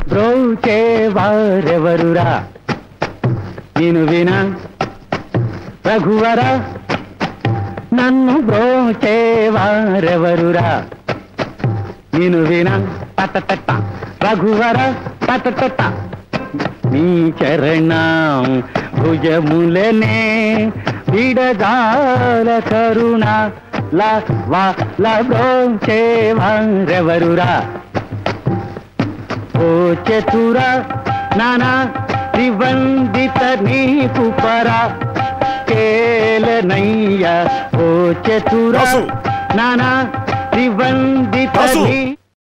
బ్రోచేవారెవరురా నేను వినా రఘువర నన్ను బ్రోచేవారెవరురా నేను వినా తట రఘువర తట నీ చరణం భుజములనే విడదాల కరుణ లా వా లా బ్రోచేవారెవరురా ఓ చతుర నానా నిబంధిత నీకు పర కేలనయ్య ఓ చతుర దాసు! నానా నిబంధిత దాసు! నీ